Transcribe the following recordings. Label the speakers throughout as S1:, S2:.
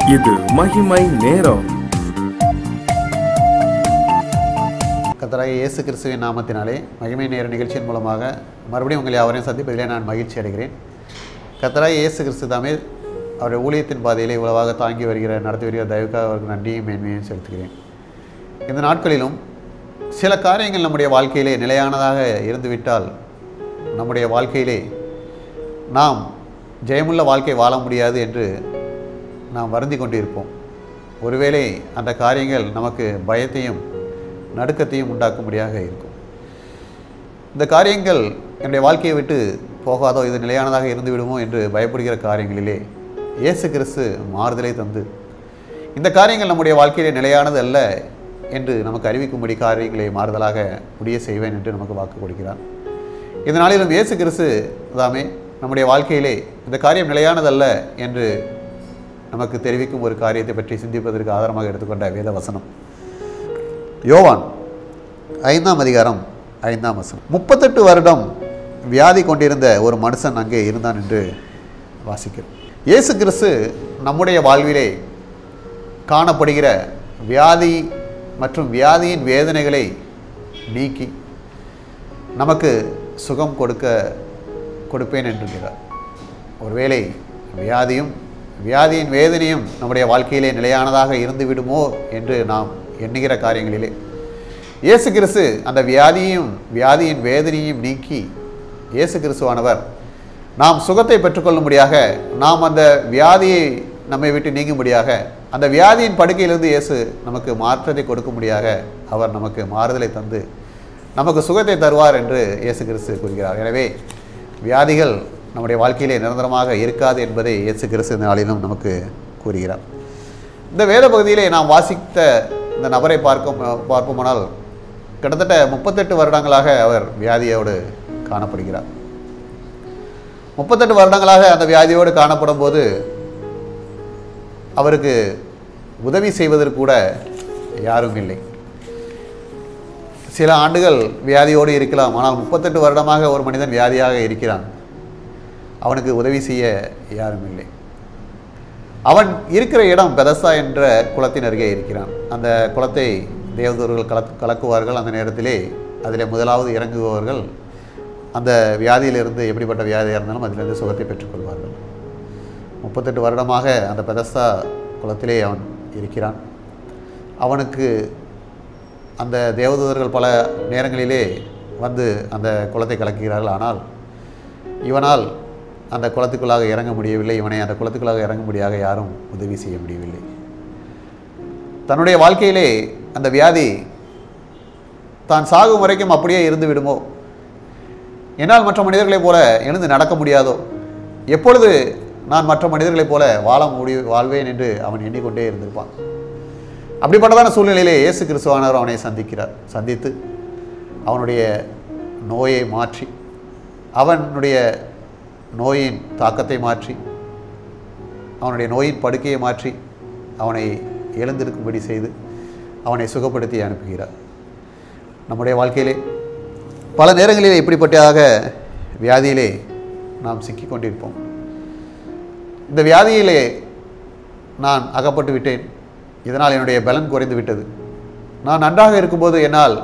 S1: இது மகிமை நேரம்
S2: கர்த்தராகிய இயேசு கிறிஸ்துவின் நாமத்தினாலே மகிமை நேர நிகழ்ச்சியின் மூலமாக மறுபடியும் உங்களை அவரையும் சந்திப்பதிலே நான் மகிழ்ச்சி அடைகிறேன் கர்த்தராகிய இயேசு கிறிஸ்து தாமே அவருடைய ஊழியத்தின் பாதையிலே இவ்வளவாக தாங்கி வருகிற நடத்தி வருகிற தயவுக்காக அவருக்கு நன்றியும் மேன்மையும் செலுத்துகிறேன் இந்த நாட்களிலும் சில காரியங்கள் நம்முடைய வாழ்க்கையிலே நிலையானதாக இருந்துவிட்டால் நம்முடைய வாழ்க்கையிலே நாம் ஜெயமுள்ள வாழ்க்கை வாழ முடியாது என்று நாம் வருந்தி கொண்டிருப்போம் ஒருவேளை அந்த காரியங்கள் நமக்கு பயத்தையும் நடுக்கத்தையும் உண்டாக்கும்படியாக இருக்கும் இந்த காரியங்கள் என்னுடைய வாழ்க்கையை விட்டு போகாதோ இது நிலையானதாக இருந்து விடுமோ என்று பயப்படுகிற காரியங்களிலே இயேசு கிறிஸ்து மாறுதலை தந்து இந்த காரியங்கள் நம்முடைய வாழ்க்கையிலே நிலையானது அல்ல என்று நமக்கு அறிவிக்கும்படி காரியங்களை மாறுதலாக முடிய செய்வேன் என்று நமக்கு வாக்கு கொடுக்கிறார் இந்த நாளிலும் இயேசு கிறிஸ்து தாமே நம்முடைய வாழ்க்கையிலே இந்த காரியம் நிலையானதல்ல என்று நமக்கு தெரிவிக்கும் ஒரு காரியத்தை பற்றி சிந்திப்பதற்கு ஆதாரமாக எடுத்துக்கொண்ட வேத வசனம் யோவான் ஐந்தாம் அதிகாரம் ஐந்தாம் வசனம் முப்பத்தெட்டு வருடம் வியாதி கொண்டிருந்த ஒரு மனுஷன் அங்கே இருந்தான் என்று வாசிக்கிறோம் இயேசு கிறிஸ்து நம்முடைய வாழ்விலே காணப்படுகிற வியாதி மற்றும் வியாதியின் வேதனைகளை நீக்கி நமக்கு சுகம் கொடுக்க கொடுப்பேன் என்றுகிறார் ஒருவேளை வியாதியும் வியாதியின் வேதனையும் நம்முடைய வாழ்க்கையிலே நிலையானதாக இருந்து விடுமோ என்று நாம் எண்ணுகிற காரியங்களிலே இயேசு கிறிஸ்து அந்த வியாதியும் வியாதியின் வேதனையும் நீக்கி இயேசு கிறிஸ்துவானவர் நாம் சுகத்தை பெற்றுக்கொள்ளும்படியாக நாம் அந்த வியாதியை நம்மை விட்டு நீங்கும்படியாக அந்த வியாதியின் படுக்கையிலிருந்து இயேசு நமக்கு மாற்றத்தை கொடுக்கும்படியாக அவர் நமக்கு மாறுதலை தந்து நமக்கு சுகத்தை தருவார் என்று இயேசு கிறிஸ்து கூறுகிறார் எனவே வியாதிகள் நம்முடைய வாழ்க்கையிலே நிரந்தரமாக இருக்காது என்பதை இயேசு கிறிஸ்து இந்த நாளிலும் நமக்கு கூறுகிறார் இந்த வேத பகுதியிலே நாம் வாசித்த இந்த நபரை பார்க்கும் பார்ப்போமானால் கிட்டத்தட்ட முப்பத்தெட்டு வருடங்களாக அவர் வியாதியோடு காணப்படுகிறார் முப்பத்தெட்டு வருடங்களாக அந்த வியாதியோடு காணப்படும் போது அவருக்கு உதவி செய்வதற்கு கூட யாரும் இல்லை சில ஆண்டுகள் வியாதியோடு இருக்கலாம் ஆனால் முப்பத்தெட்டு வருடமாக ஒரு மனிதன் வியாதியாக இருக்கிறான் அவனுக்கு உதவி செய்ய யாரும் இல்லை அவன் இருக்கிற இடம் பெதஸ்தா என்ற குளத்தின் அருகே இருக்கிறான் அந்த குளத்தை தேவதூர்கள் கலக் கலக்குவார்கள் அந்த நேரத்திலே அதில் முதலாவது இறங்குபவர்கள் அந்த வியாதியிலிருந்து எப்படிப்பட்ட வியாதியாக இருந்தாலும் அதிலிருந்து சுகத்தை பெற்றுக்கொள்வார்கள் முப்பத்தெட்டு வருடமாக அந்த பெதஸ்தா குளத்திலே அவன் இருக்கிறான் அவனுக்கு அந்த தேவதூதர்கள் பல நேரங்களிலே வந்து அந்த குளத்தை கலக்குகிறார்கள் ஆனால் இவனால் அந்த குளத்துக்குள்ளாக இறங்க முடியவில்லை இவனை அந்த குளத்துக்குள்ளாக இறங்கும்படியாக யாரும் உதவி செய்ய முடியவில்லை தன்னுடைய வாழ்க்கையிலே அந்த வியாதி தான் சாகும் வரைக்கும் அப்படியே இருந்து விடுமோ என்னால் மற்ற இளைப் போல எழுந்து நடக்க முடியாதோ எப்பொழுது நான் மற்ற மனிதர்களைப் போல வாழ முடி வாழ்வேன் என்று அவன் எண்ணிக்கொண்டே இருந்திருப்பான் அப்படிப்பட்டதான சூழ்நிலையிலே இயேசு கிறிஸ்துவானவர் அவனை சந்திக்கிறார் சந்தித்து அவனுடைய நோயை மாற்றி அவனுடைய நோயின் தாக்கத்தை மாற்றி அவனுடைய நோயின் படுக்கையை மாற்றி அவனை எழுந்திருக்கும்படி செய்து அவனை சுகப்படுத்தி அனுப்புகிறார் நம்முடைய வாழ்க்கையிலே பல நேரங்களிலே இப்படிப்பட்டதாக வியாதியிலே நாம் சிக்கிக் கொண்டிருப்போம் இந்த வியாதியிலே நான் அகப்பட்டு விட்டேன் இதனால் என்னுடைய பலன் குறைந்து விட்டது நான் நன்றாக இருக்கும்போது என்னால்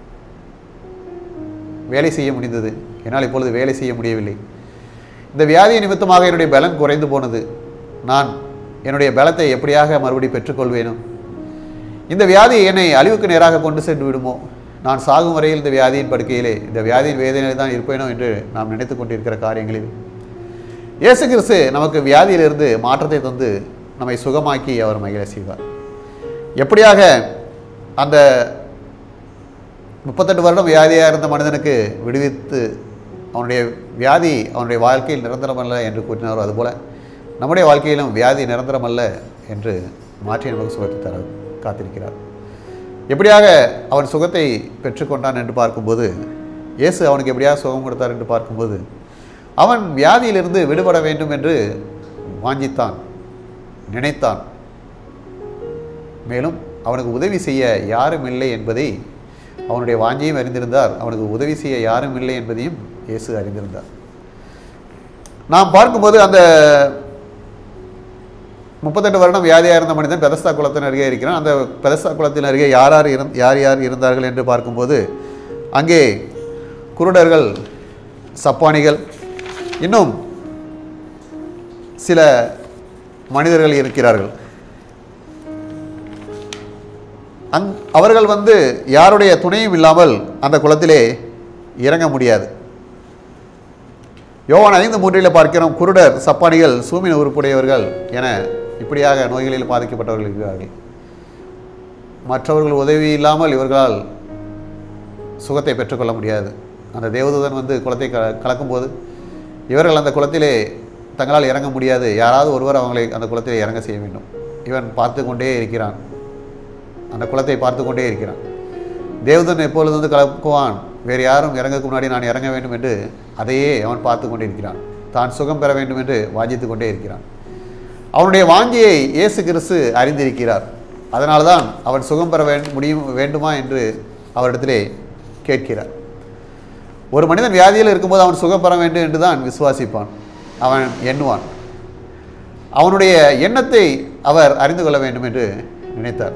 S2: வேலை செய்ய முடிந்தது என்னால் இப்பொழுது வேலை செய்ய முடியவில்லை இந்த வியாதி நிமித்தமாக என்னுடைய பலன் குறைந்து போனது நான் என்னுடைய பலத்தை எப்படியாக மறுபடி பெற்றுக்கொள்வேனோ இந்த வியாதி என்னை அழிவுக்கு நேராக கொண்டு சென்று விடுமோ நான் சாகும் வரையில் இந்த வியாதியின் படுக்கையிலே இந்த வியாதியின் வேதனையில் தான் இருப்பேனோ என்று நாம் நினைத்து கொண்டிருக்கிற காரியங்களில் இயேசு கிறிஸ்து நமக்கு வியாதியிலிருந்து மாற்றத்தை தந்து நம்மை சுகமாக்கி அவர் மகிழ செய்வார் எப்படியாக அந்த முப்பத்தெட்டு வருடம் வியாதியாக இருந்த மனிதனுக்கு விடுவித்து அவனுடைய வியாதி அவனுடைய வாழ்க்கையில் நிரந்தரமல்ல என்று கூறினாரோ அதுபோல் நம்முடைய வாழ்க்கையிலும் வியாதி நிரந்தரமல்ல என்று மாற்றி நமக்கு சுகத்தை தர காத்திருக்கிறார் எப்படியாக அவன் சுகத்தை பெற்றுக்கொண்டான் என்று பார்க்கும்போது இயேசு அவனுக்கு எப்படியாக சுகம் கொடுத்தார் என்று பார்க்கும்போது அவன் வியாதியிலிருந்து விடுபட வேண்டும் என்று வாஞ்சித்தான் நினைத்தான் மேலும் அவனுக்கு உதவி செய்ய யாரும் இல்லை என்பதை அவனுடைய வாஞ்சியும் அறிந்திருந்தார் அவனுக்கு உதவி செய்ய யாரும் இல்லை என்பதையும் இயேசு அறிந்திருந்தார் நாம் பார்க்கும்போது அந்த முப்பத்தெட்டு வருடம் வியாதியாக இருந்த மனிதன் பெதஸ்தா குளத்தின் அருகே இருக்கிறான் அந்த பெதஸ்தா குளத்தின் அருகே யார் யார் இருந் யார் யார் இருந்தார்கள் என்று பார்க்கும்போது அங்கே குருடர்கள் சப்பானிகள் இன்னும் சில மனிதர்கள் இருக்கிறார்கள் அங் அவர்கள் வந்து யாருடைய துணையும் இல்லாமல் அந்த குளத்திலே இறங்க முடியாது யோவான் ஐந்து மூன்றில் பார்க்கிறோம் குருடர் சப்பானிகள் சூமின உறுப்புடையவர்கள் என இப்படியாக நோய்களில் பாதிக்கப்பட்டவர்கள் இருக்கிறார்கள் மற்றவர்கள் உதவி இல்லாமல் இவர்களால் சுகத்தை பெற்றுக்கொள்ள முடியாது அந்த தேவதூதன் வந்து குளத்தை க கலக்கும்போது இவர்கள் அந்த குளத்திலே தங்களால் இறங்க முடியாது யாராவது ஒருவர் அவங்களை அந்த குளத்திலே இறங்க செய்ய வேண்டும் இவன் பார்த்து கொண்டே இருக்கிறான் அந்த குளத்தை பார்த்து கொண்டே இருக்கிறான் தேவதன் எப்பொழுது வந்து கலக்குவான் வேறு யாரும் இறங்கக்கு முன்னாடி நான் இறங்க வேண்டும் என்று அதையே அவன் பார்த்து கொண்டே இருக்கிறான் தான் சுகம் பெற வேண்டும் என்று வாஞ்சித்து கொண்டே இருக்கிறான் அவனுடைய வாஞ்சியை இயேசு கிறிஸ்து அறிந்திருக்கிறார் அதனால்தான் அவன் சுகம் பெற வேண்டும் முடியும் வேண்டுமா என்று அவரிடத்திலே கேட்கிறார் ஒரு மனிதன் வியாதியில் இருக்கும்போது அவன் சுகம் பெற வேண்டும் என்று தான் விசுவாசிப்பான் அவன் எண்ணுவான் அவனுடைய எண்ணத்தை அவர் அறிந்து கொள்ள வேண்டும் என்று நினைத்தார்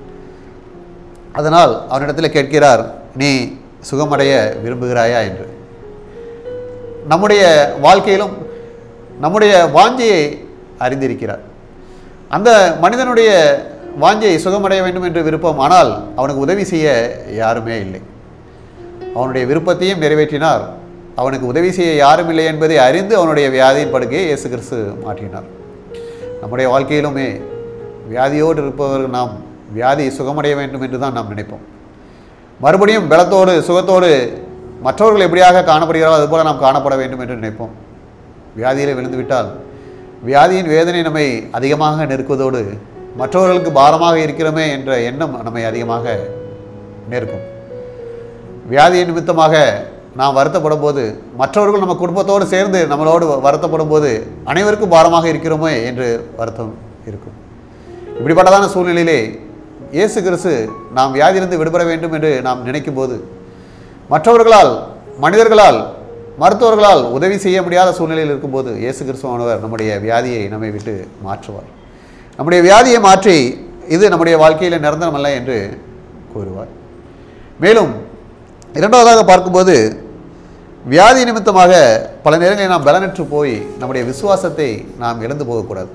S2: அதனால் அவனிடத்தில் கேட்கிறார் நீ சுகமடைய விரும்புகிறாயா என்று நம்முடைய வாழ்க்கையிலும் நம்முடைய வாஞ்சையை அறிந்திருக்கிறார் அந்த மனிதனுடைய வாஞ்சையை சுகமடைய வேண்டும் என்று விருப்பம் ஆனால் அவனுக்கு உதவி செய்ய யாருமே இல்லை அவனுடைய விருப்பத்தையும் நிறைவேற்றினார் அவனுக்கு உதவி செய்ய யாரும் இல்லை என்பதை அறிந்து அவனுடைய வியாதியின் படுக்கையை இயேசு கிறிஸ்து மாற்றினார் நம்முடைய வாழ்க்கையிலுமே வியாதியோடு இருப்பவர்கள் நாம் வியாதி சுகமடைய வேண்டும் என்று தான் நாம் நினைப்போம் மறுபடியும் பலத்தோடு சுகத்தோடு மற்றவர்கள் எப்படியாக காணப்படுகிறாரோ அதுபோல் நாம் காணப்பட வேண்டும் என்று நினைப்போம் வியாதியில் விழுந்துவிட்டால் வியாதியின் வேதனை நம்மை அதிகமாக நெருக்குவதோடு மற்றவர்களுக்கு பாரமாக இருக்கிறோமே என்ற எண்ணம் நம்மை அதிகமாக நெருக்கும் வியாதியின் நிமித்தமாக நாம் வருத்தப்படும் போது மற்றவர்கள் நம்ம குடும்பத்தோடு சேர்ந்து நம்மளோடு வருத்தப்படும் போது அனைவருக்கும் பாரமாக இருக்கிறோமே என்று வருத்தம் இருக்கும் இப்படிப்பட்டதான சூழ்நிலையிலே இயேசு கிறிஸ்து நாம் வியாதியிலிருந்து விடுபட வேண்டும் என்று நாம் நினைக்கும் போது மற்றவர்களால் மனிதர்களால் மருத்துவர்களால் உதவி செய்ய முடியாத சூழ்நிலையில் இருக்கும்போது இயேசு கிறிஸ்துவானவர் நம்முடைய வியாதியை நம்மை விட்டு மாற்றுவார் நம்முடைய வியாதியை மாற்றி இது நம்முடைய வாழ்க்கையில் நிரந்தரமல்ல என்று கூறுவார் மேலும் இரண்டாவதாக பார்க்கும்போது வியாதி நிமித்தமாக பல நேரங்களில் நாம் பலனற்று போய் நம்முடைய விசுவாசத்தை நாம் இழந்து போகக்கூடாது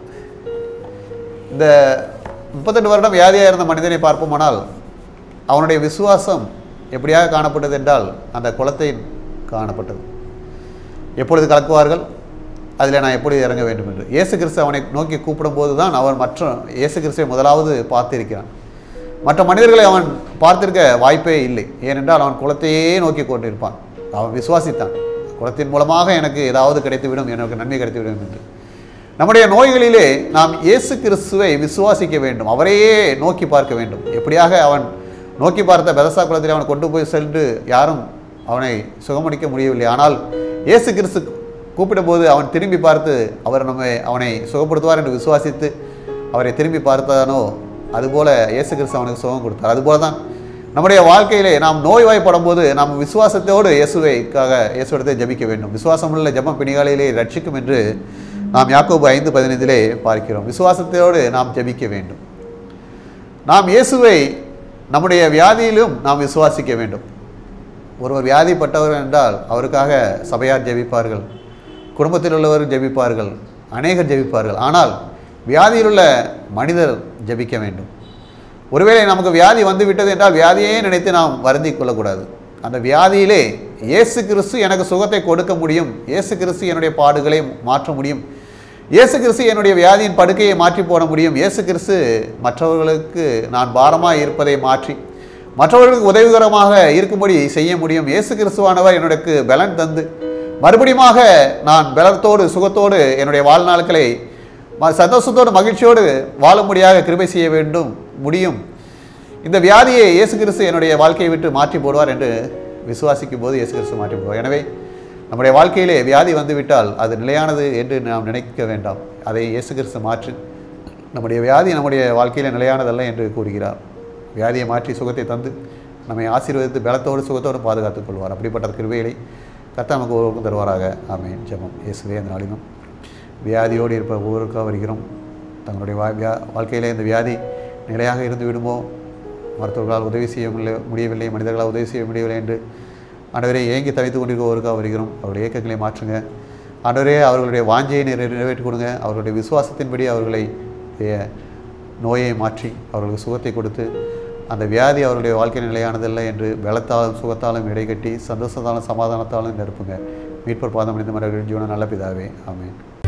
S2: இந்த முப்பத்தெட்டு வருடம் வியாதியாக இருந்த மனிதனை பார்ப்போமானால் அவனுடைய விசுவாசம் எப்படியாக காணப்பட்டது என்றால் அந்த குளத்தை காணப்பட்டது எப்பொழுது கலக்குவார்கள் அதில் நான் எப்படி இறங்க வேண்டும் என்று இயேசு கிறிஸ்து அவனை நோக்கி கூப்பிடும்போது தான் அவன் மற்ற இயேசு கிறிஸ்துவை முதலாவது பார்த்திருக்கிறான் மற்ற மனிதர்களை அவன் பார்த்திருக்க வாய்ப்பே இல்லை ஏனென்றால் அவன் குளத்தையே நோக்கி கொண்டிருப்பான் அவன் விசுவாசித்தான் குளத்தின் மூலமாக எனக்கு ஏதாவது கிடைத்துவிடும் எனக்கு நன்மை கிடைத்துவிடும் என்று நம்முடைய நோய்களிலே நாம் இயேசு கிறிஸ்துவை விசுவாசிக்க வேண்டும் அவரையே நோக்கி பார்க்க வேண்டும் எப்படியாக அவன் நோக்கி பார்த்த பெதசா குளத்தில் அவன் கொண்டு போய் சென்று யாரும் அவனை சுகமடிக்க முடியவில்லை ஆனால் இயேசு கிறிஸ்து கூப்பிடும்போது அவன் திரும்பி பார்த்து அவர் நம்மை அவனை சுகப்படுத்துவார் என்று விசுவாசித்து அவரை திரும்பி பார்த்தானோ அதுபோல இயேசு கிறிஸ்து அவனுக்கு சுகம் கொடுத்தார் அதுபோல தான் நம்முடைய வாழ்க்கையிலே நாம் நோய்வாய்ப்படும் போது நாம் விசுவாசத்தோடு இயேசுவைக்காக இயேசுவிடத்தை ஜெபிக்க வேண்டும் விசுவாசமுள்ள ஜெபம் பிணிகாலையிலே ரட்சிக்கும் என்று நாம் யாக்கோபு ஐந்து பதினைந்திலே பார்க்கிறோம் விசுவாசத்தோடு நாம் ஜெபிக்க வேண்டும் நாம் இயேசுவை நம்முடைய வியாதியிலும் நாம் விசுவாசிக்க வேண்டும் ஒருவர் வியாதிப்பட்டவர் என்றால் அவருக்காக சபையார் ஜெபிப்பார்கள் குடும்பத்தில் உள்ளவர் ஜெபிப்பார்கள் அநேகர் ஜெபிப்பார்கள் ஆனால் வியாதியிலுள்ள மனிதர் ஜெபிக்க வேண்டும் ஒருவேளை நமக்கு வியாதி வந்து விட்டது என்றால் வியாதியே நினைத்து நாம் வருந்திக் கொள்ளக்கூடாது அந்த வியாதியிலே இயேசு கிறிஸ்து எனக்கு சுகத்தை கொடுக்க முடியும் இயேசு கிறிஸ்து என்னுடைய பாடுகளை மாற்ற முடியும் இயேசு கிறிஸ்து என்னுடைய வியாதியின் படுக்கையை மாற்றி போட முடியும் இயேசு கிறிஸ்து மற்றவர்களுக்கு நான் பாரமாக இருப்பதை மாற்றி மற்றவர்களுக்கு உதவிகரமாக இருக்கும்படி செய்ய முடியும் இயேசு கிறிஸ்துவானவர் என்னுடைய பலன் தந்து மறுபடியுமாக நான் பலத்தோடு சுகத்தோடு என்னுடைய வாழ்நாட்களை ம- சந்தோஷத்தோடு மகிழ்ச்சியோடு வாழும்படியாக கிருபை செய்ய வேண்டும் முடியும் இந்த வியாதியை இயேசு கிறிஸ்து என்னுடைய வாழ்க்கையை விட்டு மாற்றி போடுவார் என்று விசுவாசிக்கும் போது இயேசு கிறிஸ்து மாற்றி போடுவார் எனவே நம்முடைய வாழ்க்கையிலே வியாதி வந்துவிட்டால் அது நிலையானது என்று நாம் நினைக்க வேண்டாம் அதை இயேசு கிறிஸ்து மாற்றி நம்முடைய வியாதி நம்முடைய வாழ்க்கையில் நிலையானதல்ல என்று கூறுகிறார் வியாதியை மாற்றி சுகத்தை தந்து நம்மை ஆசீர்வதித்து பலத்தோடு சுகத்தோடு பாதுகாத்துக் கொள்வார் அப்படிப்பட்ட கிருபைகளை கர்த்தர் நமக்கு ஒவ்வொருக்கும் தருவாராக ஆமென் ஜெபம் இயேசுவே அந்த நாளிலும் வியாதியோடு இருப்ப ஒவ்வொருக்காக வருகிறோம் தங்களுடைய வா வியா வாழ்க்கையிலே இந்த வியாதி நிலையாக இருந்து விடுமோ மருத்துவர்களால் உதவி செய்ய முடியல- முடியவில்லை மனிதர்களால் உதவி செய்ய முடியவில்லை என்று ஆண்டவரே ஏங்கி தவித்து கொண்டிருப்பவருக்காக வருகிறோம் அவருடைய இயக்கங்களை மாற்றுங்க ஆண்டவரே அவர்களுடைய வாஞ்சையை நிறை நிறைவேற்றி கொடுங்க அவர்களுடைய விசுவாசத்தின்படி அவர்களை உடைய நோயை மாற்றி அவர்களுக்கு சுகத்தை கொடுத்து அந்த வியாதி அவருடைய வாழ்க்கை நிலையானதல்ல என்று பலத்தாலும் சுகத்தாலும் இடைக்கட்டி சந்தோஷத்தாலும் சமாதானத்தாலும் நிரப்புங்க மீட்பர் பாதம் அணிந்த மரங்கள் ஜீவன நல்ல பிதாவே ஆமென்